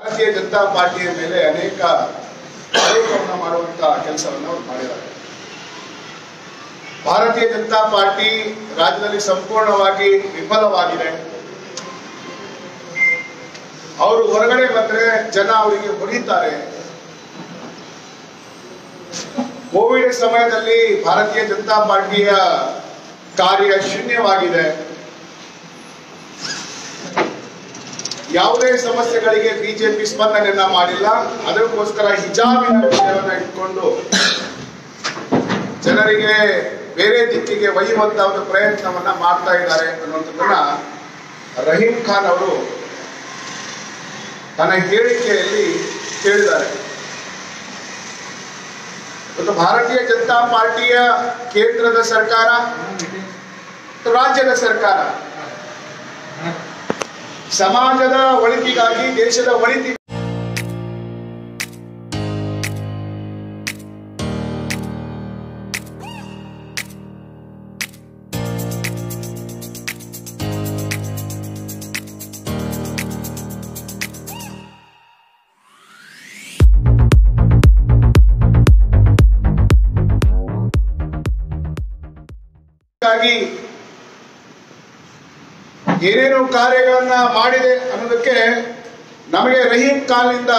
ಭಾರತೀಯ ಜನತಾ ಪಾರ್ಟಿಯ ಮೇಲೆ ಅನೇಕ ಆರೋಪವನ್ನು ಮಾಡುವಂತ ಕೆಲಸವನ್ನು ಅವರು ಮಾಡಿದ್ದಾರೆ ಭಾರತೀಯ ಜನತಾ ಪಾರ್ಟಿ ರಾಜ್ಯದಲ್ಲಿ ಸಂಪೂರ್ಣವಾಗಿ ವಿಫಲವಾಗಿದೆ ಅವರು ಹೊರಗಡೆ ಬಂದ್ರೆ ಜನ ಅವರಿಗೆ ಹೊಡಿತಾರೆ ಕೋವಿಡ್ ಸಮಯದಲ್ಲಿ ಭಾರತೀಯ ಜನತಾ ಪಾರ್ಟಿಯ ಕಾರ್ಯ ಶೂನ್ಯವಾಗಿದೆ ಯಾವುದೇ ಸಮಸ್ಯೆಗಳಿಗೆ ಬಿಜೆಪಿ ಸ್ಪಂದನೆಯನ್ನ ಮಾಡಿಲ್ಲ ಅದಕ್ಕೋಸ್ಕರ ಹಿಜಾಬಿನ ವಿಷಯವನ್ನ ಇಟ್ಕೊಂಡು ಜನರಿಗೆ ಬೇರೆ ದಿಕ್ಕಿಗೆ ಒಯ್ಯುವಂತ ಒಂದು ಪ್ರಯತ್ನವನ್ನ ಮಾಡ್ತಾ ಇದ್ದಾರೆ ಅನ್ನುವಂಥದ್ದನ್ನ ರಹೀಂ ಖಾನ್ ಅವರು ತನ್ನ ಹೇಳಿಕೆಯಲ್ಲಿ ಹೇಳಿದ್ದಾರೆ ಇವತ್ತು ಭಾರತೀಯ ಜನತಾ ಪಾರ್ಟಿಯ ಕೇಂದ್ರದ ಸರ್ಕಾರ ಮತ್ತು ರಾಜ್ಯದ ಸರ್ಕಾರ ಸಮಾಜದ ಒಳಿತಿಗಾಗಿ ದೇಶದ ಒಳಿತಿ ಗಾಗಿ ಏನೇನು ಕಾರ್ಯಗಳನ್ನ ಮಾಡಿದೆ ಅನ್ನೋದಕ್ಕೆ ನಮಗೆ ರಹೀಂ ಖಾನ್ನಿಂದ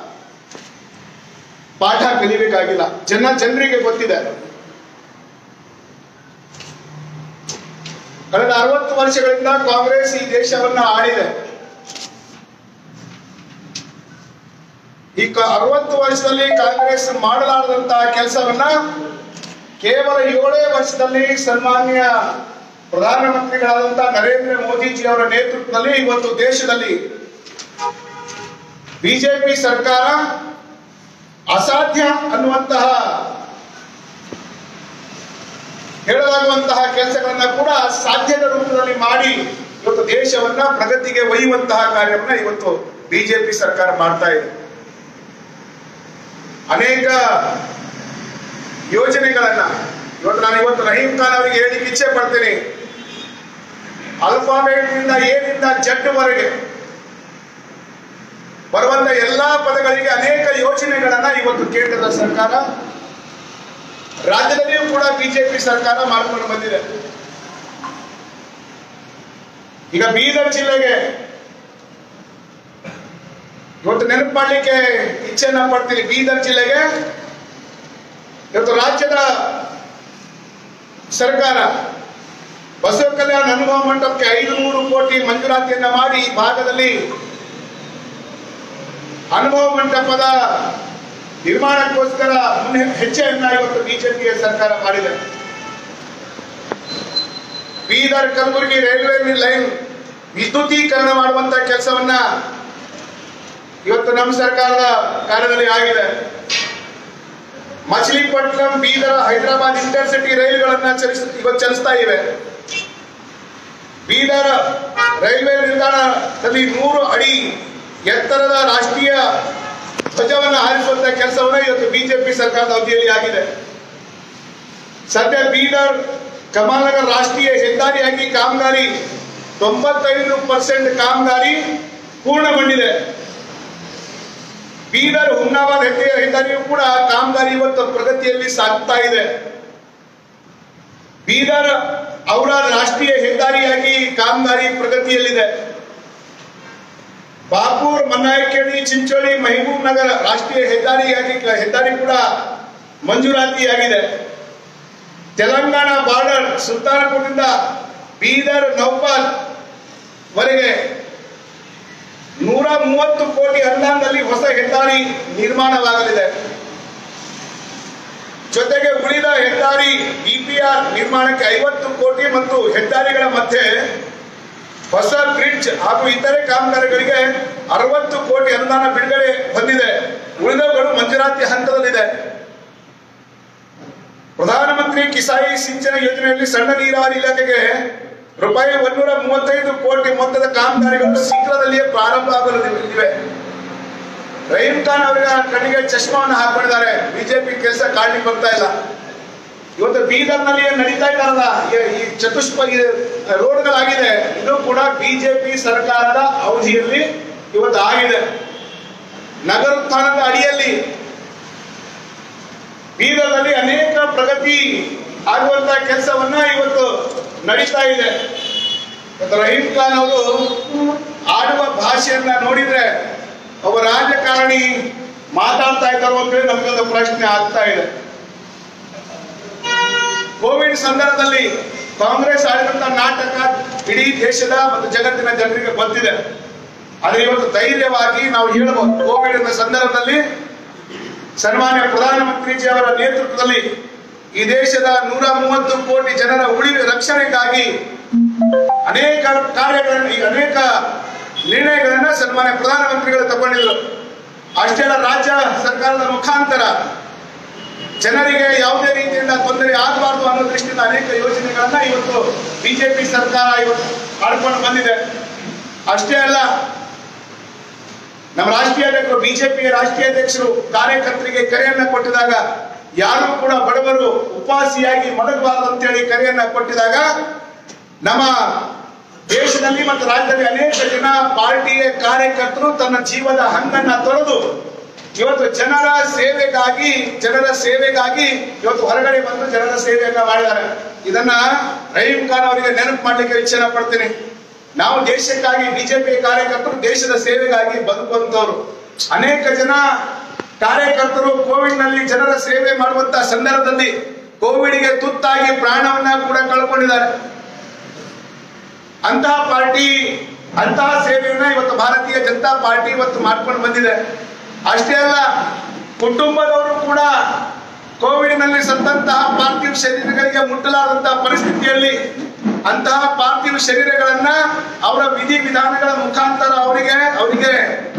ಪಾಠ ಕಲಿಬೇಕಾಗಿಲ್ಲ ಜನ ಜನರಿಗೆ ಗೊತ್ತಿದೆ ಕಳೆದ ಅರವತ್ತು ವರ್ಷಗಳಿಂದ ಕಾಂಗ್ರೆಸ್ ಈ ದೇಶವನ್ನ ಆಳಿದೆ ಈ ಅರವತ್ತು ವರ್ಷದಲ್ಲಿ ಕಾಂಗ್ರೆಸ್ ಮಾಡಲಾರದಂತಹ ಕೆಲಸವನ್ನ ಕೇವಲ ಏಳೇ ವರ್ಷದಲ್ಲಿ ಸನ್ಮಾನ್ಯ ಪ್ರಧಾನಮಂತ್ರಿಗಳಾದಂತಹ ನರೇಂದ್ರ ಮೋದಿಜಿ ಅವರ ನೇತೃತ್ವದಲ್ಲಿ ಇವತ್ತು ದೇಶದಲ್ಲಿ ಬಿಜೆಪಿ ಸರ್ಕಾರ ಅಸಾಧ್ಯ ಅನ್ನುವಂತಹ ಹೇಳಲಾಗುವಂತಹ ಕೆಲಸಗಳನ್ನ ಕೂಡ ಸಾಧ್ಯದ ರೂಪದಲ್ಲಿ ಮಾಡಿ ಇವತ್ತು ದೇಶವನ್ನ ಪ್ರಗತಿಗೆ ಒಯ್ಯುವಂತಹ ಕಾರ್ಯವನ್ನ ಇವತ್ತು ಬಿಜೆಪಿ ಸರ್ಕಾರ ಮಾಡ್ತಾ ಇದೆ ಅನೇಕ ಯೋಜನೆಗಳನ್ನ ಇವತ್ತು ನಾನು ಇವತ್ತು ರಹೀಂ ಖಾನ್ ಅವರಿಗೆ ಹೇಳಿಕ್ಕೆ ಇಚ್ಛೆ ಪಡ್ತೀನಿ ಅಲ್ಫಾಬೆಟ್ ನಿಂದ ಏನಿಂದ ಜಡ್ ವರೆಗೆ ಬರುವಂತ ಎಲ್ಲಾ ಪದಗಳಿಗೆ ಅನೇಕ ಯೋಜನೆಗಳನ್ನ ಇವತ್ತು ಕೇಂದ್ರದ ಸರ್ಕಾರ ರಾಜ್ಯದಲ್ಲಿಯೂ ಕೂಡ ಬಿಜೆಪಿ ಸರ್ಕಾರ ಮಾಡಿಕೊಂಡು ಬಂದಿದೆ ಈಗ ಬೀದರ್ ಜಿಲ್ಲೆಗೆ ಇವತ್ತು ನೆನಪು ಮಾಡ್ಲಿಕ್ಕೆ ಇಚ್ಛೆನ ಪಡ್ತೀನಿ ಬೀದರ್ ಜಿಲ್ಲೆಗೆ ಇವತ್ತು ರಾಜ್ಯದ ಸರ್ಕಾರ ಬಸವ ಕಲ್ಯಾಣ ಅನುಭವ ಮಂಟಪಕ್ಕೆ ಐದು ನೂರು ಕೋಟಿ ಮಂಜೂರಾತಿಯನ್ನ ಮಾಡಿ ಈ ಭಾಗದಲ್ಲಿ ಅನುಭವ ಮಂಟಪದ ನಿರ್ಮಾಣಕ್ಕೋಸ್ಕರ ಮುನ್ನೆ ಹೆಜ್ಜೆಯನ್ನ ಇವತ್ತು ಬಿಜೆಪಿಯ ಸರ್ಕಾರ ಮಾಡಿದೆ ಬೀದರ್ ಕಲಬುರಗಿ ರೈಲ್ವೆ ಲೈನ್ ವಿದ್ಯುದೀಕರಣ ಮಾಡುವಂತ ಕೆಲಸವನ್ನ ಇವತ್ತು ನಮ್ಮ ಸರ್ಕಾರದ ಕಾರ್ಯದಲ್ಲಿ ಆಗಿದೆ ಮಚಿಲಿಪಟ್ಟಣಂ ಬೀದರ್ ಹೈದರಾಬಾದ್ ಇಂಟರ್ಸಿಟಿ ರೈಲುಗಳನ್ನ ಚಲಿಸ ಇವತ್ತು ಚಲಿಸ್ತಾ ಇವೆ ಬೀದರ್ ರೈಲ್ವೆ ನಿಲ್ದಾಣದಲ್ಲಿ ನೂರು ಅಡಿ ಎತ್ತರದ ರಾಷ್ಟ್ರೀಯ ಧ್ವಜವನ್ನು ಹಾರಿಸುವಂತ ಕೆಲಸವನ್ನ ಇವತ್ತು ಬಿಜೆಪಿ ಸರ್ಕಾರದ ಅವಧಿಯಲ್ಲಿ ಆಗಿದೆ ಸದ್ಯ ಬೀದರ್ ಕಮಲ್ನಗರ್ ರಾಷ್ಟ್ರೀಯ ಹೆದ್ದಾರಿಯಾಗಿ ಕಾಮಗಾರಿ ತೊಂಬತ್ತೈದು ಪರ್ಸೆಂಟ್ ಕಾಮಗಾರಿ ಪೂರ್ಣಗೊಂಡಿದೆ ಬೀದರ್ ಹುಮ್ನಾಬಾದ್ ಹೆದ್ದಾರಿ ಹೆದ್ದಾರಿಯೂ ಕೂಡ ಕಾಮಗಾರಿ ಇವತ್ತು ಪ್ರಗತಿಯಲ್ಲಿ ಸಾಗ್ತಾ ಇದೆ ಬೀದರ್ ಔರಾದ್ ರಾಷ್ಟ್ರೀಯ ಹೆದ್ದಾರಿಯಾಗಿ ಕಾಮಗಾರಿ ಪ್ರಗತಿಯಲ್ಲಿದೆ ಬಾಪೂರ್ ಮನ್ನಾಯಕೇಳಿ ಚಿಂಚೋಳಿ ಮಹಬೂಬ್ ನಗರ ರಾಷ್ಟ್ರೀಯ ಹೆದ್ದಾರಿಯಾಗಿ ಹೆದ್ದಾರಿ ಕೂಡ ಮಂಜೂರಾತಿಯಾಗಿದೆ ತೆಲಂಗಾಣ ಬಾರ್ಡರ್ ಸುಲ್ತಾನಪುರದಿಂದ ಬೀದರ್ ನೌಪಾಲ್ ವರೆಗೆ ನೂರ ಮೂವತ್ತು ಕೋಟಿ ಅನುದಾನದಲ್ಲಿ ಹೊಸ ಹೆದ್ದಾರಿ ನಿರ್ಮಾಣವಾಗಲಿದೆ ಜೊತೆಗೆ ಉಳಿದ ಹೆದ್ದಾರಿ ಡಿಪಿಆರ್ ನಿರ್ಮಾಣಕ್ಕೆ ಐವತ್ತು ಕೋಟಿ ಮತ್ತು ಹೆದ್ದಾರಿಗಳ ಮಧ್ಯೆ ಹೊಸ ಬ್ರಿಡ್ಜ್ ಹಾಗೂ ಇತರೆ ಕಾಮಗಾರಿಗಳಿಗೆ ಅರವತ್ತು ಕೋಟಿ ಅನುದಾನ ಬಿಡುಗಡೆ ಹೊಂದಿದೆ ಉಳಿದವುಗಳು ಮಂಜೂರಾತಿ ಹಂತದಲ್ಲಿದೆ ಪ್ರಧಾನಮಂತ್ರಿ ಕಿಸಾಯಿ ಸಿಂಚನ ಯೋಜನೆಯಲ್ಲಿ ಸಣ್ಣ ನೀರಾವರಿ ಇಲಾಖೆಗೆ ರೂಪಾಯಿ ಒಂದೂರ ಮೂವತ್ತೈದು ಕೋಟಿ ಮೊತ್ತದ ಕಾಮಗಾರಿಗಳು ಶೀಘ್ರದಲ್ಲಿಯೇ ಪ್ರಾರಂಭ ಆಗಲಿವೆ ರಹೀಂ ಖಾನ್ ಅವರ ಕಣ್ಣಿಗೆ ಚಶ್ಮಾವನ್ನು ಹಾಕೊಂಡಿದ್ದಾರೆ ಬಿಜೆಪಿ ಕೆಲಸ ಕಾಣ್ಲಿಕ್ಕೆ ಬರ್ತಾ ಇಲ್ಲ ಇವತ್ತು ಬೀದರ್ನಲ್ಲಿ ಏನ್ ನಡೀತಾ ಇದ್ದಾರಲ್ಲ ಈ- ಈ ಚತುಷ್ಪ ಈ ರೋಡ್ಗಳಾಗಿದೆ ಇದು ಕೂಡ ಬಿಜೆಪಿ ಸರ್ಕಾರದ ಅವಧಿಯಲ್ಲಿ ಇವತ್ತು ಆಗಿದೆ ನಗರೋತ್ಥಾನದ ಅಡಿಯಲ್ಲಿ ಬೀದರ್ನಲ್ಲಿ ಅನೇಕ ಪ್ರಗತಿ ಆಗುವಂತಹ ಕೆಲಸವನ್ನ ಇವತ್ತು ನಡೀತಾ ಇದೆ ಇವತ್ತು ರಹೀಂ ಖಾನ್ ಅವರು ಆಡುವ ಭಾಷೆಯನ್ನ ನೋಡಿದ್ರೆ ಒಬ್ಬ ರಾಜಕಾರಣಿ ಮಾತಾಡ್ತಾ ಇದ್ದಾರೋ ಅಂತೇಳಿ ನಮಗೊಂದು ಪ್ರಶ್ನೆ ಆಗ್ತಾ ಇದೆ ಕೋವಿಡ್ ಸಂದರ್ಭದಲ್ಲಿ ಕಾಂಗ್ರೆಸ್ ಆಡಿದಂತ ನಾಟಕ ಇಡೀ ದೇಶದ ಮತ್ತು ಜಗತ್ತಿನ ಜನರಿಗೆ ಗೊತ್ತಿದೆ ಆದ್ರೆ ಇವತ್ತು ಧೈರ್ಯವಾಗಿ ನಾವು ಹೇಳಬಹುದು ಕೋವಿಡ್ ನ ಸಂದರ್ಭದಲ್ಲಿ ಸನ್ಮಾನ್ಯ ಪ್ರಧಾನಮಂತ್ರಿಜಿ ಅವರ ನೇತೃತ್ವದಲ್ಲಿ ಈ ದೇಶದ ನೂರ ಮೂವತ್ತು ಕೋಟಿ ಜನರ ಉಳಿ ರಕ್ಷಣೆಗಾಗಿ ಅನೇಕ ಕಾರ್ಯಗಳನ್ನ ಈ ಅನೇಕ ನಿರ್ಣಯಗಳನ್ನ ಸನ್ಮಾನ್ಯ ಪ್ರಧಾನಮಂತ್ರಿಗಳು ತಗೊಂಡಿದ್ರು ಅಷ್ಟೇ ಅಲ್ಲ ರಾಜ್ಯ ಸರ್ಕಾರದ ಮುಖಾಂತರ ಜನರಿಗೆ ಯಾವುದೇ ರೀತಿಯಿಂದ ತೊಂದರೆ ಆಗಬಾರ್ದು ಅನ್ನೋ ದೃಷ್ಟಿಯಿಂದ ಅನೇಕ ಯೋಜನೆಗಳನ್ನ ಇವತ್ತು ಬಿಜೆಪಿ ಸರ್ಕಾರ ಇವತ್ತು ಮಾಡ್ಕೊಂಡು ಬಂದಿದೆ ಅಷ್ಟೇ ಅಲ್ಲ ನಮ್ಮ ರಾಷ್ಟ್ರೀಯ ಅಧ್ಯಕ್ಷರು ಬಿಜೆಪಿಯ ರಾಷ್ಟ್ರೀಯ ಅಧ್ಯಕ್ಷರು ಕಾರ್ಯಕರ್ತರಿಗೆ ಕರೆಯನ್ನ ಕೊಟ್ಟಿದಾಗ ಯಾರು ಕೂಡ ಬಡವರು ಉಪಾಸಿಯಾಗಿ ಮಡಗಬಾರದು ಅಂತೇಳಿ ಕರೆಯನ್ನ ಕೊಟ್ಟಿದಾಗ ನಮ್ಮ ದೇಶದಲ್ಲಿ ಮತ್ತು ರಾಜ್ಯದಲ್ಲಿ ಅನೇಕ ಜನ ಪಾರ್ಟಿಯ ಕಾರ್ಯಕರ್ತರು ತನ್ನ ಜೀವದ ಹಂಗನ್ನ ತೊರೆದು ಇವತ್ತು ಜನರ ಸೇವೆಗಾಗಿ ಜನರ ಸೇವೆಗಾಗಿ ಇವತ್ತು ಹೊರಗಡೆ ಬಂದು ಜನರ ಸೇವೆಯನ್ನ ಮಾಡಿದ್ದಾರೆ ಇದನ್ನ ರಹೀಂ ಖಾನ್ ಅವರಿಗೆ ನೆನಪು ಮಾಡ್ಲಿಕ್ಕೆ ಇಚ್ಛೆ ಪಡ್ತೀನಿ ನಾವು ದೇಶಕ್ಕಾಗಿ ಬಿಜೆಪಿ ಕಾರ್ಯಕರ್ತರು ದೇಶದ ಸೇವೆಗಾಗಿ ಬದುಕುವಂತವ್ರು ಅನೇಕ ಜನ ಕಾರ್ಯಕರ್ತರು ಕೋವಿಡ್ ನಲ್ಲಿ ಜನರ ಸೇವೆ ಮಾಡುವಂತ ಸಂದರ್ಭದಲ್ಲಿ ಕೋವಿಡ್ಗೆ ತುತ್ತಾಗಿ ಪ್ರಾಣವನ್ನ ಕೂಡ ಕಳ್ಕೊಂಡಿದ್ದಾರೆ ಅಂತಹ ಪಾರ್ಟಿ ಅಂತಹ ಸೇವೆಯನ್ನ ಇವತ್ತು ಭಾರತೀಯ ಜನತಾ ಪಾರ್ಟಿ ಇವತ್ತು ಮಾಡ್ಕೊಂಡು ಬಂದಿದೆ ಅಷ್ಟೇ ಅಲ್ಲ ಕುಟುಂಬದವರು ಕೂಡ ಕೋವಿಡ್ ನಲ್ಲಿ ಸತ್ತಂತಹ ಪಾರ್ಥಿವ ಶರೀರಗಳಿಗೆ ಮುಟ್ಟಲಾದಂತಹ ಪರಿಸ್ಥಿತಿಯಲ್ಲಿ ಅಂತಹ ಪಾರ್ಥಿವ ಶರೀರಗಳನ್ನ ಅವರ ವಿಧಿ ವಿಧಾನಗಳ ಮುಖಾಂತರ ಅವರಿಗೆ ಅವರಿಗೆ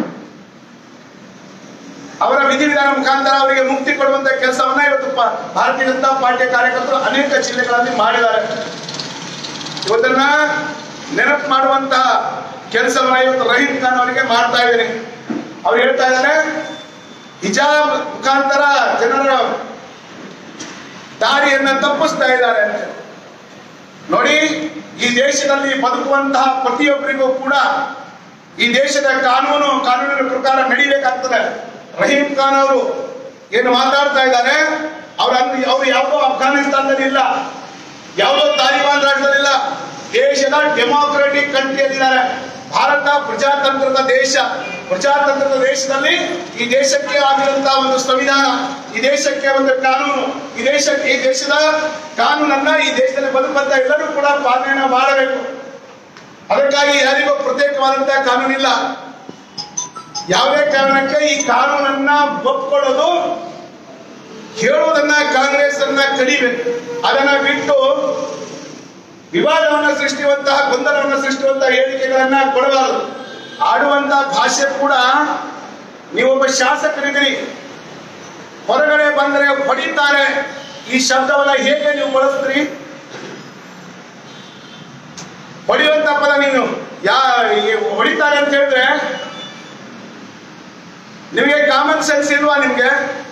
ಅವರ ವಿಧಿವಿಧಾನ ಮುಖಾಂತರ ಅವರಿಗೆ ಮುಕ್ತಿ ಕೊಡುವಂತ ಕೆಲಸವನ್ನ ಇವತ್ತು ಪ- ಭಾರತೀಯ ಜನತಾ ಪಾರ್ಟಿಯ ಕಾರ್ಯಕರ್ತರು ಅನೇಕ ಜಿಲ್ಲೆಗಳಲ್ಲಿ ಮಾಡಿದ್ದಾರೆ ಇವತ್ತನ್ನ ನೆನಪು ಮಾಡುವಂತಹ ಕೆಲಸವನ್ನ ಇವತ್ತು ರಹೀಂ ಖಾನ್ ಅವರಿಗೆ ಮಾಡ್ತಾ ಇದ್ದೀನಿ ಅವ್ರು ಹೇಳ್ತಾ ಇದ್ದಾರೆ ಹಿಜಾಬ್ ಮುಖಾಂತರ ಜನರ ದಾರಿಯನ್ನ ತಪ್ಪಿಸ್ತಾ ಇದ್ದಾರೆ ಅಂತ ನೋಡಿ ಈ ದೇಶದಲ್ಲಿ ಬದುಕುವಂತಹ ಪ್ರತಿಯೊಬ್ಬರಿಗೂ ಕೂಡ ಈ ದೇಶದ ಕಾನೂನು ಕಾನೂನಿನ ಪ್ರಕಾರ ನಡಿಬೇಕಾಗ್ತದೆ ರಹೀಂ ಖಾನ್ ಅವರು ಏನು ಮಾತಾಡ್ತಾ ಇದ್ದಾರೆ ಅವ್ರ ಅವ್ರು ಯಾವುದೋ ಅಫ್ಘಾನಿಸ್ತಾನದಲ್ಲಿ ಇಲ್ಲ ಯಾವುದೋ ತಾಲಿಬಾನ್ ರಾಷ್ಟ್ರದಲ್ಲಿಲ್ಲ ದೇಶದ ಡೆಮಾಕ್ರೆಟಿಕ್ ಕಂಟ್ರಿಯಲ್ಲಿದ್ದಾರೆ ಭಾರತ ಪ್ರಜಾತಂತ್ರದ ದೇಶ ಪ್ರಜಾತಂತ್ರದ ದೇಶದಲ್ಲಿ ಈ ದೇಶಕ್ಕೆ ಆಗಿರುವಂತಹ ಒಂದು ಸಂವಿಧಾನ ಈ ದೇಶಕ್ಕೆ ಒಂದು ಕಾನೂನು ಈ ದೇಶ ಈ ದೇಶದ ಕಾನೂನನ್ನ ಈ ದೇಶದಲ್ಲಿ ಬದುಕುವಂತ ಎಲ್ಲರೂ ಕೂಡ ಪಾಲನೆಯನ್ನ ಮಾಡಬೇಕು ಅದಕ್ಕಾಗಿ ಯಾರಿಗೂ ಪ್ರತ್ಯೇಕವಾದಂತಹ ಕಾನೂನಿಲ್ಲ ಯಾವುದೇ ಕಾರಣಕ್ಕೆ ಈ ಕಾನೂನನ್ನ ಒಪ್ಕೊಳ್ಳೋದು ಹೇಳುವುದನ್ನ ಕಾಂಗ್ರೆಸ್ ಅನ್ನ ಕಡಿಬೇಕು ಅದನ್ನ ಬಿಟ್ಟು ವಿವಾದವನ್ನ ಸೃಷ್ಟಿಸುವಂತಹ ಗೊಂದಲವನ್ನ ಸೃಷ್ಟಿಸುವಂತಹ ಹೇಳಿಕೆಗಳನ್ನ ಕೊಡಬಾರದು ಆಡುವಂತಹ ಭಾಷೆ ಕೂಡ ನೀವೊಬ್ಬ ಶಾಸಕರಿದ್ದೀರಿ ಹೊರಗಡೆ ಬಂದರೆ ಹೊಡಿತಾರೆ ಈ ಶಬ್ದವನ್ನ ಹೇಗೆ ನೀವು ಬಳಸ್ತೀರಿ ಹೊಡೆಯುವಂತ ಪದ ನೀನು ಯಾ ಈ ಹೊಡಿತಾರೆ ಅಂತ ಹೇಳಿದ್ರೆ ನಿಮಗೆ ಕಾಮನ್ ಸೆನ್ಸ್ ಇಲ್ವಾ ನಿಮ್ಗೆ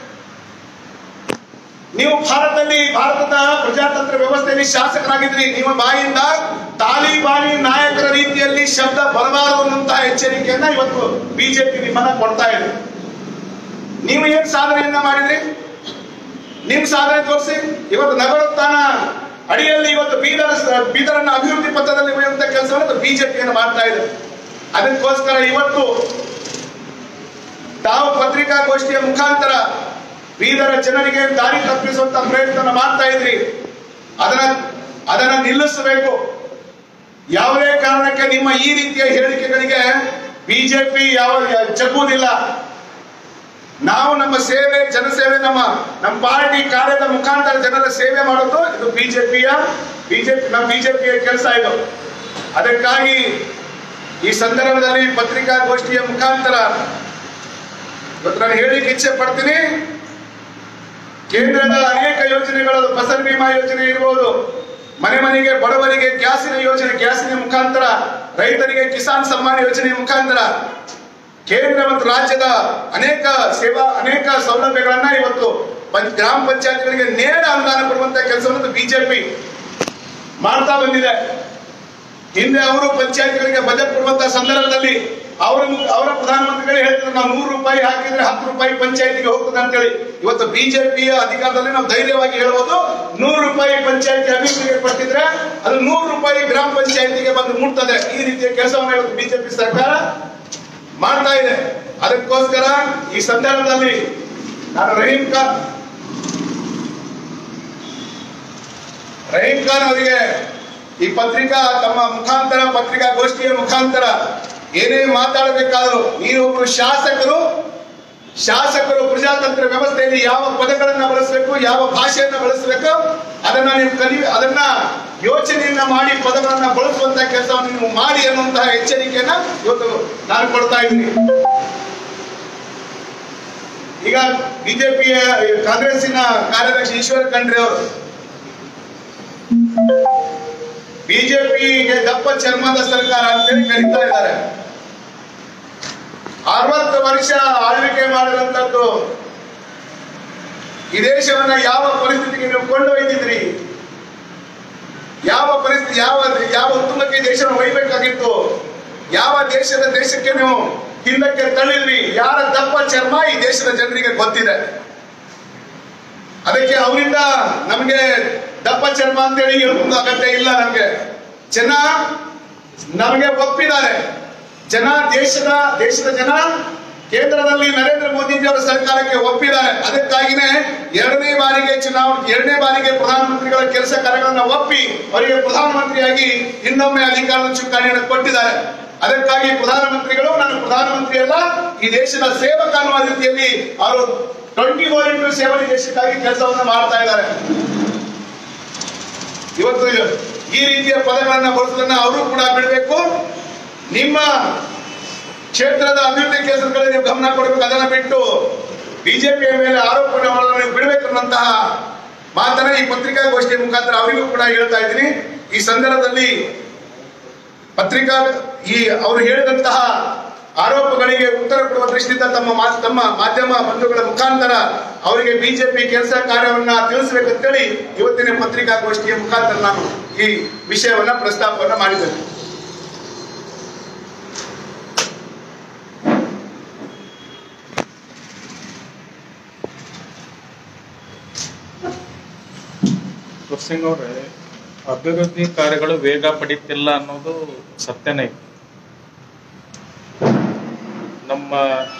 ನೀವು ಭಾರತದಲ್ಲಿ ಭಾರತದ ಪ್ರಜಾತಂತ್ರ ವ್ಯವಸ್ಥೆಯಲ್ಲಿ ಶಾಸಕರಾಗಿದ್ರಿ ನಿಮ್ಮ ಬಾಯಿಂದ ತಾಲಿಬಾನಿ ನಾಯಕರ ರೀತಿಯಲ್ಲಿ ಶಬ್ದ ಬರಬಾರದು ಅನ್ನುವಂತಹ ಎಚ್ಚರಿಕೆಯನ್ನ ಇವತ್ತು ಬಿಜೆಪಿ ನಿಮ್ಮನ್ನ ಕೊಡ್ತಾ ಇದೆ ನೀವು ಏನ್ ಸಾಧನೆಯನ್ನ ಮಾಡಿದ್ರಿ ನಿಮ್ ಸಾಧನೆ ತೋರಿಸಿ ಇವತ್ತು ನಗರೋತ್ಥಾನ ಅಡಿಯಲ್ಲಿ ಇವತ್ತು ಬೀದರ್ ಬೀದರನ್ನ ಅಭಿವೃದ್ಧಿ ಪಥದಲ್ಲಿ ಒಯ್ಯುವಂತ ಕೆಲಸವನ್ನು ಬಿಜೆಪಿಯನ್ನು ಮಾಡ್ತಾ ಇದೆ ಅದಕ್ಕೋಸ್ಕರ ಇವತ್ತು ತಾವು ಪತ್ರಿಕಾಗೋಷ್ಠಿಯ ಮುಖಾಂತರ ಬೀದರ ಜನರಿಗೆ ದಾರಿ ತಪ್ಪಿಸುವಂತ ಪ್ರಯತ್ನ ಮಾಡ್ತಾ ಇದ್ರಿ ಅದನ್ನ ಅದನ್ನ ನಿಲ್ಲಿಸಬೇಕು ಯಾವುದೇ ಕಾರಣಕ್ಕೆ ನಿಮ್ಮ ಈ ರೀತಿಯ ಹೇಳಿಕೆಗಳಿಗೆ ಬಿಜೆಪಿ ಯಾವ ಜಗ್ಗುವುದಿಲ್ಲ ನಾವು ನಮ್ಮ ಸೇವೆ ಜನಸೇವೆ ನಮ್ಮ ನಮ್ಮ ಪಾರ್ಟಿ ಕಾರ್ಯದ ಮುಖಾಂತರ ಜನರ ಸೇವೆ ಮಾಡೋದು ಇದು ಬಿಜೆಪಿಯ ಬಿಜೆಪಿ ನಮ್ಮ ಬಿಜೆಪಿಯ ಕೆಲಸ ಇದು ಅದಕ್ಕಾಗಿ ಈ ಸಂದರ್ಭದಲ್ಲಿ ಪತ್ರಿಕಾಗೋಷ್ಠಿಯ ಮುಖಾಂತರ ಇವತ್ತು ನಾನು ಹೇಳಿಕ್ಕೆ ಇಚ್ಛೆ ಪಡ್ತೀನಿ ಕೇಂದ್ರದ ಅನೇಕ ಯೋಜನೆಗಳು ಫಸಲ್ ಬಿಮಾ ಯೋಜನೆ ಇರ್ಬೋದು ಮನೆ ಮನೆಗೆ ಬಡವರಿಗೆ ಗ್ಯಾಸಿನ ಯೋಜನೆ ಗ್ಯಾಸಿನ ಮುಖಾಂತರ ರೈತರಿಗೆ ಕಿಸಾನ್ ಸಮ್ಮಾನ್ ಯೋಜನೆ ಮುಖಾಂತರ ಕೇಂದ್ರ ಮತ್ತು ರಾಜ್ಯದ ಅನೇಕ ಸೇವಾ ಅನೇಕ ಸೌಲಭ್ಯಗಳನ್ನ ಇವತ್ತು ಪಂಚ್- ಗ್ರಾಮ ಪಂಚಾಯತ್ಗಳಿಗೆ ನೇರ ಅನುದಾನ ಕೊಡುವಂತ ಕೆಲಸವನ್ನು ಬಿಜೆಪಿ ಮಾಡ್ತಾ ಬಂದಿದೆ ಹಿಂದೆ ಅವರು ಪಂಚಾಯತ್ಗಳಿಗೆ ಬಜೆಟ್ ಕೊಡುವಂತ ಸಂದರ್ಭದಲ್ಲಿ ಅವರ ಅವರ ಪ್ರಧಾನಮಂತ್ರಿಗಳು ಹೇಳ್ತಿದ್ರು ನಾವು ನೂರು ರೂಪಾಯಿ ಹಾಕಿದ್ರೆ ಹತ್ತು ರೂಪಾಯಿ ಪಂಚಾಯತಿಗೆ ಹೋಗ್ತದೆ ಅಂತೇಳಿ ಇವತ್ತು ಬಿಜೆಪಿಯ ಅಧಿಕಾರದಲ್ಲಿ ನಾವು ಧೈರ್ಯವಾಗಿ ಹೇಳ್ಬೋದು ನೂರು ರೂಪಾಯಿ ಪಂಚಾಯತಿ ಅಭಿವೃದ್ಧಿಗೆ ಕೊಟ್ಟಿದ್ರೆ ಅದು ನೂರು ರೂಪಾಯಿ ಗ್ರಾಮ ಪಂಚಾಯತಿಗೆ ಬಂದು ಮುಟ್ತದೆ ಈ ರೀತಿಯ ಕೆಲಸವನ್ನು ಇವತ್ತು ಬಿಜೆಪಿ ಸರ್ಕಾರ ಮಾಡ್ತಾ ಇದೆ ಅದಕ್ಕೋಸ್ಕರ ಈ ಸಂದರ್ಭದಲ್ಲಿ ನಾನು ರಹೀಂ ಖಾನ್ ರಹೀಂ ಖಾನ್ ಅವರಿಗೆ ಈ ಪತ್ರಿಕಾ ತಮ್ಮ ಮುಖಾಂತರ ಪತ್ರಿಕಾಗೋಷ್ಠಿಯ ಮುಖಾಂತರ ಏನೇ ಮಾತಾಡಬೇಕಾದರೂ ನೀವೊಬ್ಬರು ಶಾಸಕರು ಶಾಸಕರು ಪ್ರಜಾತಂತ್ರ ವ್ಯವಸ್ಥೆಯಲ್ಲಿ ಯಾವ ಪದಗಳನ್ನ ಬಳಸಬೇಕು ಯಾವ ಭಾಷೆಯನ್ನ ಬಳಸಬೇಕು ಅದನ್ನ ನೀವು ಕಲಿ ಅದನ್ನ ಯೋಚನೆಯನ್ನ ಮಾಡಿ ಪದಗಳನ್ನ ಬಳಸುವಂತ ಕೆಲಸವನ್ನು ನೀವು ಮಾಡಿ ಅನ್ನುವಂತಹ ಎಚ್ಚರಿಕೆಯನ್ನ ಇವತ್ತು ನಾನು ಕೊಡ್ತಾ ಇದ್ದೀನಿ ಈಗ ಬಿಜೆಪಿಯ ಕಾಂಗ್ರೆಸ್ಸಿನ ಕಾರ್ಯದರ್ಶಿ ಈಶ್ವರ ಖಂಡ್ರೆ ಅವರು ಬಿಜೆಪಿಗೆ ದಪ್ಪ ಚರ್ಮದ ಸರ್ಕಾರ ಅಂತೇಳಿ ಕರೀತಾ ಇದ್ದಾರೆ ಅರವತ್ತು ವರ್ಷ ಆಳ್ವಿಕೆ ಮಾಡಿದಂತದ್ದು ಈ ದೇಶವನ್ನ ಯಾವ ಪರಿಸ್ಥಿತಿಗೆ ನೀವು ಕೊಂಡೊಯ್ದಿದ್ರಿ ಯಾವ ಪರಿಸ್ಥಿತಿ ಯಾವ ಯಾವ ಉತ್ತುಂಗಕ್ಕೆ ದೇಶವನ್ನು ಒಯ್ಬೇಕಾಗಿತ್ತು ಯಾವ ದೇಶದ ದೇಶಕ್ಕೆ ನೀವು ಹಿಂದಕ್ಕೆ ತಳ್ಳಿದ್ರಿ ಯಾರ ದಪ್ಪ ಚರ್ಮ ಈ ದೇಶದ ಜನರಿಗೆ ಗೊತ್ತಿದೆ ಅದಕ್ಕೆ ಅವರಿಂದ ನಮಗೆ ದಪ್ಪ ಚರ್ಮ ಅಂತೇಳಿ ಹೇಳೋದು ಅಗತ್ಯ ಇಲ್ಲ ನಮ್ಗೆ ಜನ ನಮಗೆ ಒಪ್ಪಿದ್ದಾರೆ ಜನ ದೇಶದ ದೇಶದ ಜನ ಕೇಂದ್ರದಲ್ಲಿ ನರೇಂದ್ರ ಮೋದಿಜಿ ಅವರ ಸರ್ಕಾರಕ್ಕೆ ಒಪ್ಪಿದ್ದಾರೆ ಅದಕ್ಕಾಗಿನೇ ಎರಡನೇ ಬಾರಿಗೆ ಚುನಾವಣೆ ಎರಡನೇ ಬಾರಿಗೆ ಪ್ರಧಾನಮಂತ್ರಿಗಳ ಕೆಲಸ ಕಾರ್ಯಗಳನ್ನ ಒಪ್ಪಿ ಅವರಿಗೆ ಪ್ರಧಾನಮಂತ್ರಿಯಾಗಿ ಇನ್ನೊಮ್ಮೆ ಅಧಿಕಾರದ ಚುಕ್ಕಾಣಿಯನ್ನು ಕೊಟ್ಟಿದ್ದಾರೆ ಅದಕ್ಕಾಗಿ ಪ್ರಧಾನಮಂತ್ರಿಗಳು ನಾನು ಪ್ರಧಾನಮಂತ್ರಿ ಅಲ್ಲ ಈ ದೇಶದ ಸೇವಕ ಅನ್ನುವ ರೀತಿಯಲ್ಲಿ ಅವರು ಟ್ವೆಂಟಿ ಫೋರ್ ಇಂಟು ಸೆವೆನ್ ದೇಶಕ್ಕಾಗಿ ಕೆಲಸವನ್ನು ಮಾಡ್ತಾ ಇದ್ದಾರೆ ಇವತ್ತು ಈ ರೀತಿಯ ಪದಗಳನ್ನ ಬಳಸೋದನ್ನ ಅವರು ಕೂಡ ಬಿಡಬೇಕು ನಿಮ್ಮ ಕ್ಷೇತ್ರದ ಅಭಿವೃದ್ಧಿ ಕೆಲಸಗಳಲ್ಲಿ ನೀವು ಗಮನ ಕೊಡಬೇಕು ಅದನ್ನ ಬಿಟ್ಟು ಬಿಜೆಪಿಯ ಮೇಲೆ ಆರೋಪಗಳನ್ನು ನೀವು ಬಿಡಬೇಕು ಅನ್ನುವಂತಹ ಮಾತನ್ನ ಈ ಪತ್ರಿಕಾಗೋಷ್ಠಿಯ ಮುಖಾಂತರ ಅವರಿಗೂ ಕೂಡ ಹೇಳ್ತಾ ಇದ್ದೀನಿ ಈ ಸಂದರ್ಭದಲ್ಲಿ ಪತ್ರಿಕಾ ಈ ಅವರು ಹೇಳಿದಂತಹ ಆರೋಪಗಳಿಗೆ ಉತ್ತರ ಕೊಡುವ ದೃಷ್ಟಿಯಿಂದ ತಮ್ಮ ಮಾ- ತಮ್ಮ ಮಾಧ್ಯಮ ಬಂಧುಗಳ ಮುಖಾಂತರ ಅವರಿಗೆ ಬಿಜೆಪಿ ಕೆಲಸ ಕಾರ್ಯವನ್ನ ತಿಳಿಸಬೇಕಂತೇಳಿ ಇವತ್ತಿನ ಪತ್ರಿಕಾಗೋಷ್ಠಿಯ ಮುಖಾಂತರ ನಾನು ಈ ವಿಷಯವನ್ನ ಪ್ರಸ್ತಾಪವನ್ನ ಮಾಡಿದ್ದೇನೆ ಸಿಂಗ್ ಅವ್ರೆ ಅಭಿವೃದ್ಧಿ ಕಾರ್ಯಗಳು ವೇಗ ಪಡೀತಿಲ್ಲ ಅನ್ನೋದು ಸತ್ಯನೇ ನಮ್ಮ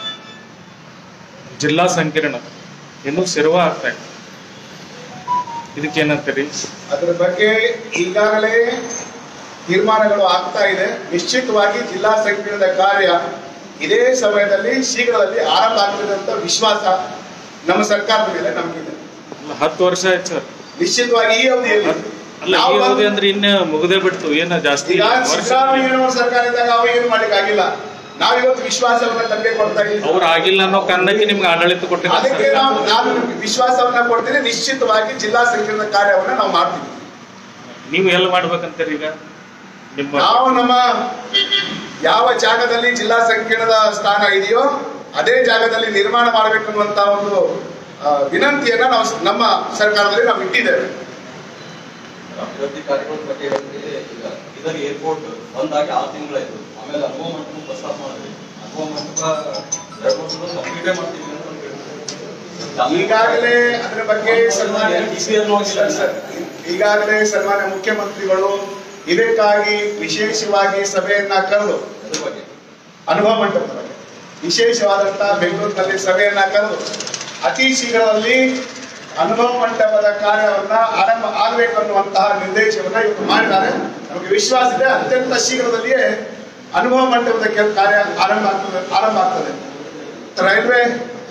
ಜಿಲ್ಲಾ ಸಂಕೀರ್ಣ ಇನ್ನೂ ಸಿರುವ ಆಗ್ತಾ ಇದೆ ಇದಕ್ಕೇನಂತೀರಿ ಅದರ ಬಗ್ಗೆ ಈಗಾಗಲೇ ತೀರ್ಮಾನಗಳು ಆಗ್ತಾ ಇದೆ ನಿಶ್ಚಿತವಾಗಿ ಜಿಲ್ಲಾ ಸಂಕೀರ್ಣದ ಕಾರ್ಯ ಇದೇ ಸಮಯದಲ್ಲಿ ಶೀಘ್ರದಲ್ಲಿ ಆರಂಭ ಆಗ್ತದೆ ಅಂತ ವಿಶ್ವಾಸ ನಮ್ಮ ಸರ್ಕಾರದ ಮೇಲೆ ನಮಗಿದೆ ಅಲ್ಲ, ಹತ್ತು ವರ್ಷ ಆಯ್ತು ಸರ್ ನಿಶ್ಚಿತವಾಗಿ ಈ ಅವಧಿಯಲ್ಲಿ ಅಲ್ಲ ನಾವು ಈ ಅವಧಿ ಬಂದು- ಅಂದ್ರೆ ಇನ್ನ ಮುಗದೇ ಬಿಡ್ತು ಏನ ಜಾಸ್ತಿ ಈಗ ವರ್ಷ ಸಿದ್ದರಾಮಯ್ಯನವರ ಸರ್ಕಾರ ಇದ್ದಾಗ ಅವ್ರು ಏನು ಮಾಡ್ಲಿಕ್ಕೆ ಆಗಿಲ್ಲ ನಾವಿವತ್ತು ವಿಶ್ವಾಸವನ್ನ ತಮಗೆ ಕೊಡ್ತಾ ಇದ್ದೀವಿ ಅವ್ರು ಆಗಿಲ್ಲ ಅನ್ನೋ ಕಾರಣಕ್ಕೆ ನಿಮ್ಗೆ ಆಡಳಿತ ಅದಕ್ಕೆ ನಾವು ಕೊಟ್ಟಿದ್ದಾರೆ ನಾನು ನಿಮ್ಗೆ ವಿಶ್ವಾಸವನ್ನ ಕೊಡ್ತೀನಿ ನಿಶ್ಚಿತವಾಗಿ ಜಿಲ್ಲಾ ಸಂಕೀರ್ಣ ಕಾರ್ಯವನ್ನ ನಾವು ಮಾಡ್ತೀವಿ ನೀವು ಎಲ್ಲಿ ಮಾಡ್ಬೇಕಂತೀರಿ ಈಗ ನಿಮ್ಮ ನಾವು ನಮ್ಮ ಯಾವ ಜಾಗದಲ್ಲಿ ಜಿಲ್ಲಾ ಸಂಕೀರ್ಣದ ಸ್ಥಾನ ಇದೆಯೋ ಅದೇ ಜಾಗದಲ್ಲಿ ನಿರ್ಮಾಣ ಮಾಡಬೇಕನ್ನುವಂತ ಒಂದು ಆ, ವಿನಂತಿಯನ್ನ ನಾವು ಸ- ನಮ್ಮ ಸರ್ಕಾರದಲ್ಲಿ ನಾವು ಇಟ್ಟಿದ್ದೇವೆ ಅಭಿವೃದ್ಧಿ ಕಾರ್ಯಗಳ ಬಗ್ಗೆ ಹೇಳಿದ್ರೆ ಈಗ ಇದರ ಏರ್ಪೋರ್ಟ್ ಬಂದಾಗಿ ಆರು ತಿಂಗಳಾಯ್ತು ಆಮೇಲೆ ಅನುಭವ ಮಂಟಪ ಪ್ರಸ್ತಾಪ ಮಾಡಿದ್ವಿ ಅನುಭವ ಮಂಟಪ ಎರಡು ವರ್ಷಗಳು ಕಂಪ್ಲೀಟೇ ಮಾಡ್ತೀವಿ ಅಂತ ಒಂದು ಹೇಳ್ತಾರೆ. ಈಗಾಗಲೇ ಅದರ ಬಗ್ಗೆ ಸನ್ಮಾನ್ಯ TCS ನೋಡಿಲ್ಲ ಸರ್, ಈಗಾಗಲೇ ಸನ್ಮಾನ್ಯ ಮುಖ್ಯಮಂತ್ರಿಗಳು ಇದಕ್ಕಾಗಿ ವಿಶೇಷವಾಗಿ ಸಭೆಯನ್ನ ಕರೆದು ಅದ್ರ ಬಗ್ಗೆ ಅನುಭವ ಮಂಟಪದ ಬಗ್ಗೆ ವಿಶೇಷವಾದಂತಹ ಬೆಂಗಳೂರಿನಲ್ಲಿ ಸಭೆಯನ್ನ ಕರೆದು ಅತಿ ಶೀಘ್ರದಲ್ಲಿ ಅನುಭವ ಮಂಟಪದ ಕಾರ್ಯವನ್ನ ಆರಂಭ ಆಗಬೇಕು ಅನ್ನುವಂತಹ ನಿರ್ದೇಶವನ್ನ ಇವತ್ತು ಮಾಡಿದ್ದಾರೆ ನಮಗೆ ವಿಶ್ವಾಸ ಇದೆ ಅತ್ಯಂತ ಶೀಘ್ರದಲ್ಲಿಯೇ ಅನುಭವ ಮಂಟಪದ ಕೆಲ ಕಾರ್ಯ ಆರಂಭ ಆಗ್ತದೆ ಆರಂಭ ಆಗ್ತದೆ ರೈಲ್ವೆ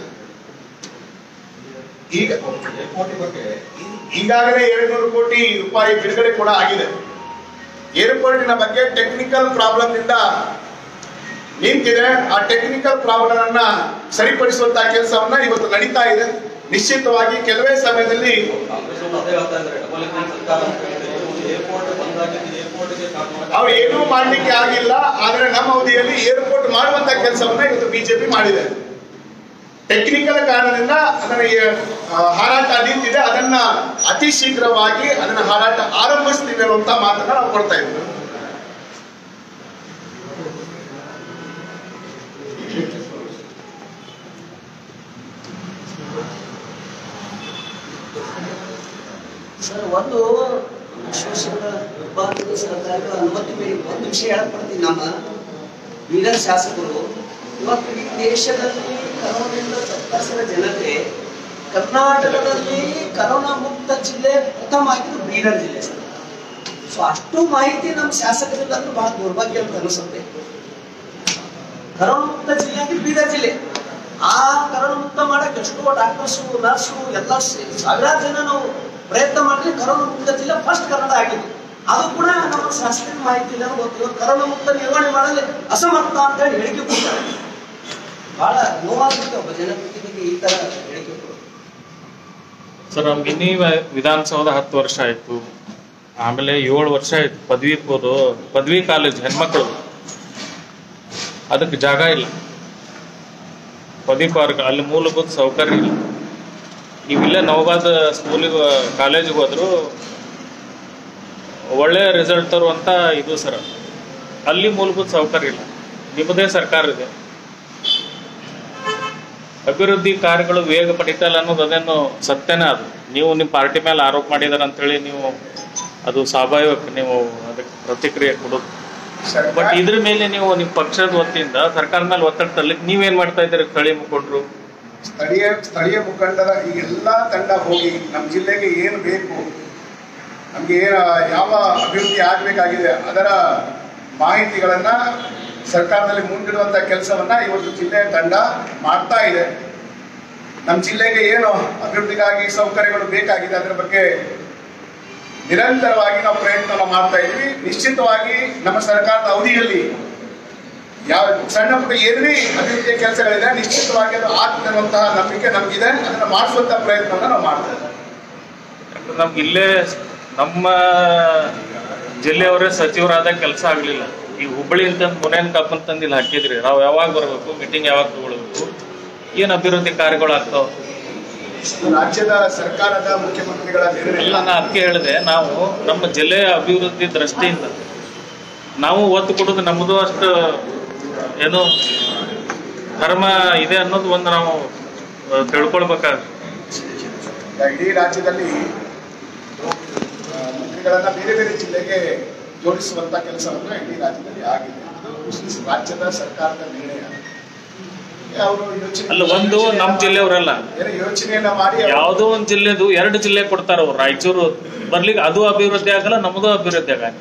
ಈಗ ಏರ್ಪೋರ್ಟ್ ಬಗ್ಗೆ ಈಗಾಗಲೇ ಎರಡ್ನೂರು ಕೋಟಿ ರೂಪಾಯಿ ಬಿಡುಗಡೆ ಕೂಡ ಆಗಿದೆ ಏರ್ಪೋರ್ಟಿನ ಬಗ್ಗೆ ಟೆಕ್ನಿಕಲ್ ಪ್ರಾಬ್ಲಮ್ ಇಂದ ನಿಂತಿದೆ ಆ ಟೆಕ್ನಿಕಲ್ ಪ್ರಾಬ್ಲಮ್ ಅನ್ನ ಸರಿಪಡಿಸುವಂತಹ ಕೆಲಸವನ್ನ ಇವತ್ತು ನಡೀತಾ ಇದೆ ನಿಶ್ಚಿತವಾಗಿ ಕೆಲವೇ ಸಮಯದಲ್ಲಿ ಕಾಂಗ್ರೆಸ್ ಅವರು ಅದೇ ಹೇಳ್ತಾ ಇದ್ದಾರೆ ಡಬಲ್ ಇಂಜಿನ್ ಸರ್ಕಾರ ಅಂತ ಹೇಳಿದ್ರೆ ಒಂದು ಏರ್ಪೋರ್ಟ್ ಬಂದಾಗಿದ್ದು ಏರ್ಪೋರ್ಟ್ಗೆ ಸ್ಟಾರ್ಟ್ ಮಾಡಿ ಅವ್ರು ಏನೂ ಮಾಡ್ಲಿಕ್ಕೆ ಆಗಿಲ್ಲ ಆದ್ರೆ ನಮ್ಮ ಅವಧಿಯಲ್ಲಿ ಏರ್ಪೋರ್ಟ್ ಮಾಡುವಂತ ಕೆಲಸವನ್ನ ಇವತ್ತು ಬಿಜೆಪಿ ಮಾಡಿದೆ ಟೆಕ್ನಿಕಲ್ ಕಾರಣದಿಂದ ಅದನ್ನ ಆ, ಹಾರಾಟ ನಿಂತಿದೆ ಅದನ್ನ ಅತಿ ಶೀಘ್ರವಾಗಿ ಅದನ್ನ ಹಾರಾಟ ಆರಂಭಿಸ್ತೀವಿ ಅನ್ನುವಂತ ಮಾತನ್ನ ನಾವು ಕೊಡ್ತಾ ಇದ್ದೀವಿ ಸರ್ ಒಂದು ವಿಶ್ವೇಶ್ವರ ವಿಭಾಗದ ಸರ್ಕಾರಗಳ ಅನುಮತಿ ಮೇರೆಗೆ ಒಂದು ವಿಷಯ ಹೇಳಕ್ ಬರ್ತೀನಿ ನಮ್ಮ ಬೀದರ್ ಶಾಸಕರು ಇವತ್ತು ಈ ದೇಶದಲ್ಲಿ ಕರೋನಾದಿಂದ ತತ್ತರಿಸಿದ ಜನತೆ ಕರ್ನಾಟಕದಲ್ಲಿ ಕರೋನಾ ಮುಕ್ತ ಜಿಲ್ಲೆ ಪ್ರಥಮ ಆಗಿದ್ದು ಬೀದರ್ ಜಿಲ್ಲೆ ಸರ್ ಸೊ ಅಷ್ಟು ಮಾಹಿತಿ ನಮ್ಮ ಶಾಸಕರಿಂದ ಅಂದ್ರೆ ಬಹಳ ದೌರ್ಭಾಗ್ಯ ಅಂತ ಅನಿಸುತ್ತೆ ಕರೋನಾ ಮುಕ್ತ ಜಿಲ್ಲೆ ಅಂದ್ರೆ ಬೀದರ್ ಜಿಲ್ಲೆ ಆ ಕರೋನಾ ಮುಕ್ತ ಮಾಡಕ್ಕೆ ಎಷ್ಟೋ ಡಾಕ್ಟರ್ಸು ನರ್ಸು ಎಲ್ಲ ಸೇ- ಸಾವಿರಾರು ಜನ ನಾವು ಪ್ರಯತ್ನ ಮಾಡಿದ್ರೆ ಕರೋನಾ ಮುಕ್ತ ಜಿಲ್ಲೆ ಫಸ್ಟ್ ಕನ್ನಡ ಆಗಿದ್ದು ಅದು ಕೂಡ ನಮ್ಮ ಶಾಸ್ತ್ರೀಯ ಮಾಹಿತಿ ಇಲ್ಲ ಗೊತ್ತು ಇವತ್ತು ಕರೋನಾ ಮುಕ್ತ ನಿರ್ವಹಣೆ ಮಾಡಲು ಅಸಮರ್ಥ ಅಂತ ಹೇಳಿ ಹೇಳಿಕೆ ಕೊಡ್ತಾರೆ ಬಹಳ ನೋವಾಗುತ್ತೆ ಒಬ್ಬ ಜನಪ್ರತಿನಿಧಿ ಈ ತರ ಹೇಳಿಕೆ ಕೊಡೋದು ಸರ್ ನಮ್ಗೆ ಇನ್ನೀ ವ- ವಿಧಾನಸೌಧ ಹತ್ತು ವರ್ಷ ಆಯ್ತು ಆಮೇಲೆ ಏಳು ವರ್ಷ ಆಯ್ತು ಪದವಿ ಪೂರ್ವ ಪದವಿ ಕಾಲೇಜ್ ಹೆಣ್ಮಕ್ಳು ಅದಕ್ಕೆ ಜಾಗ ಇಲ್ಲ ಪದವಿ ಪಾರ್ಕ್ ಅಲ್ಲಿ ಮೂಲಭೂತ ಸೌಕರ್ಯ ಇಲ್ಲ ನೀವಿಲ್ಲ ನವಬಾದ್ ಸ್ಕೂಲಿಗೆ ಕಾಲೇಜಿಗೆ ಹೋದ್ರು ಒಳ್ಳೆ ರಿಸಲ್ಟ್ ತರುವಂತ ಇದು ಸರ್ ಅಲ್ಲಿ ಮೂಲಭೂತ ಸೌಕರ್ಯ ಇಲ್ಲ ನಿಮ್ಮದೇ ಸರ್ಕಾರ ಇದೆ ಅಭಿವೃದ್ಧಿ ಕಾರ್ಯಗಳು ವೇಗ ಪಡಿತಾ ಇಲ್ಲ ಅನ್ನೋದು ಅದೇನು ಸತ್ಯನೇ ಅದು ನೀವು ನಿಮ್ಮ ಪಾರ್ಟಿ ಮೇಲೆ ಆರೋಪ ಮಾಡಿದಾರೆ ಅಂತೇಳಿ ನೀವು ಅದು ಸ್ವಾಭಾವಿಕ ನೀವು ಅದಕ್ಕೆ ಪ್ರತಿಕ್ರಿಯೆ ಕೊಡೋದು ಬಟ್ ಸರ್ಕಾರ ಇದ್ರ ಮೇಲೆ ನೀವು ನಿಮ್ಮ ಪಕ್ಷದ ವತಿಯಿಂದ ಸರ್ಕಾರ ಮೇಲೆ ಒತ್ತಡ ತರ್ಲಿಕ್ಕೆ ನೀವೇನ್ ಮಾಡ್ತಾ ಇದ್ದೀರಿ ಸ್ಥಳೀಯ ಮುಖಂಡರು ಸ್ಥಳೀಯ ಸ್ಥಳೀಯ ಮುಖಂಡರ ಈ ಎಲ್ಲಾ ತಂಡ ಹೋಗಿ ನಮ್ಮ ಜಿಲ್ಲೆಗೆ ಏನು ಬೇಕು ನಮ್ಗೆ ಏನ ಯಾವ ಅಭಿವೃದ್ಧಿ ಆಗ್ಬೇಕಾಗಿದೆ ಅದರ ಮಾಹಿತಿಗಳನ್ನ ಸರ್ಕಾರದಲ್ಲಿ ಮುಂದಿಡುವಂತ ಕೆಲಸವನ್ನ ಇವತ್ತು ಜಿಲ್ಲೆಯ ತಂಡ ಮಾಡ್ತಾ ಇದೆ ನಮ್ಮ ಜಿಲ್ಲೆಗೆ ಏನು ಅಭಿವೃದ್ಧಿಗಾಗಿ ಸೌಕರ್ಯಗಳು ಬೇಕಾಗಿದೆ ಅದರ ಬಗ್ಗೆ ನಿರಂತರವಾಗಿ ನಾವು ಪ್ರಯತ್ನ ಮಾಡ್ತಾ ಇದ್ವಿ ನಿಶ್ಚಿತವಾಗಿ ನಮ್ಮ ಸರ್ಕಾರದ ಅವಧಿಯಲ್ಲಿ ಯಾವ ಸಣ್ಣ ಪುಟ್ಟ ಏನೇ ಅಭಿವೃದ್ಧಿಯ ಕೆಲಸಗಳಿದೆ ನಿಶ್ಚಿತವಾಗಿ ಅದು ಆಗ್ತದೆ ಅನ್ನುವಂತಹ ನಂಬಿಕೆ ನಮಗಿದೆ ಅದನ್ನ ಮಾಡಿಸುವಂತ ಪ್ರಯತ್ನವನ್ನ ನಾವು ಮಾಡ್ತಾ ಇದ್ದೇವೆ ಯಾಕಂದ್ರೆ ನಮ್ಗೆ ಇಲ್ಲೇ ನಮ್ಮ ಜಿಲ್ಲೆಯವರೇ ಸಚಿವರಾದ ಕೆಲಸ ಆಗಲಿಲ್ಲ ಈ ಹುಬ್ಬಳ್ಳಿ ಅಂತ ಮುನೇನ್ ಕಪ್ಪನ್ ತಂದಿಲ್ಲಿ ಹಾಕಿದ್ರಿ ನಾವು ಯಾವಾಗ ಬರಬೇಕು ಮೀಟಿಂಗ್ ಯಾವಾಗ ತಗೊಳ್ಬೇಕು ಏನು ಅಭಿವೃದ್ಧಿ ಕಾರ್ಯಗಳು ಆಗ್ತಾವ ರಾಜ್ಯದ ಸರ್ಕಾರದ ಮುಖ್ಯಮಂತ್ರಿಗಳ ನಿರ್ಣಯ ಇಲ್ಲ ನಾ ಅದಕ್ಕೆ ಹೇಳಿದೆ ನಾವು ನಮ್ಮ ಜಿಲ್ಲೆಯ ಅಭಿವೃದ್ಧಿ ದೃಷ್ಟಿಯಿಂದ ನಾವು ಒತ್ತು ಕೊಡೋದು ನಮ್ಮದು ಅಷ್ಟು ಏನು ಧರ್ಮ ಇದೆ ಅನ್ನೋದು ಒಂದು ನಾವು ಆ, ತಿಳ್ಕೊಳ್ಬೇಕಾಗುತ್ತೆ ಈಗ ಇಡೀ ರಾಜ್ಯದಲ್ಲಿ ಆ, ಮಂತ್ರಿಗಳನ್ನ ಬೇರೆ ಬೇರೆ ಜಿಲ್ಲೆಗೆ ಜೋಡಿಸುವಂತ ಕೆಲಸವನ್ನ ಇಡೀ ರಾಜ್ಯದಲ್ಲಿ ಆಗಿದೆ ಅದು ರಾಜ್ಯದ ಸರ್ಕಾರದ ನಿರ್ಣಯ ಅವರು ಯೋಚನೆ ಅಲ್ಲ ಒಂದು ನಮ್ಮ ಜಿಲ್ಲೆಯವರಲ್ಲ ಏನೋ ಯೋಚನೆಯನ್ನ ಮಾಡಿ ಅವರು ಯಾವುದೋ ಒಂದು ಜಿಲ್ಲೆದು ಎರಡು ಜಿಲ್ಲೆ ಕೊಡ್ತಾರ ಅವ್ರು ರಾಯಚೂರು ಬರ್ಲಿಕ್ಕೆ ಅದು ಅಭಿವೃದ್ಧಿ ಆಗಲ್ಲ ನಮ್ಮದು ಅಭಿವೃದ್ಧಿ ಆಗಲ್ಲ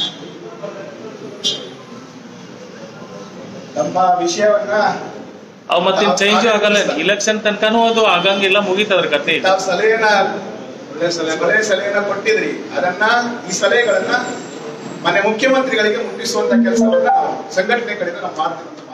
ನಮ್ಮ ವಿಷಯವನ್ನ ಅವ್ ಮತ್ತಿನ್ ಚೇಂಜ್ ಆಗಲ್ಲ ಇಲೆಕ್ಷನ್ ತನಕನೂ ಅದು ಆಗಂಗಿಲ್ಲ ಮುಗೀತದ್ರ ಕತೆ ತಾವು ಸಲಹೆಯನ್ನ ಒಳ್ಳೆ ಸಲಹೆಯನ್ನ ಕೊಟ್ಟಿದ್ರಿ ಅದನ್ನ ಈ ಸಲಹೆಗಳನ್ನ ಮನೆ ಮುಖ್ಯಮಂತ್ರಿಗಳಿಗೆ ಮುಟ್ಟಿಸುವಂತ ಕೆಲಸವನ್ನ ನಾವು ಸಂಘಟನೆ ಕಡೆಯಿಂದ ನಾವು ಮಾಡ್ತೀವಿ ಅಂತ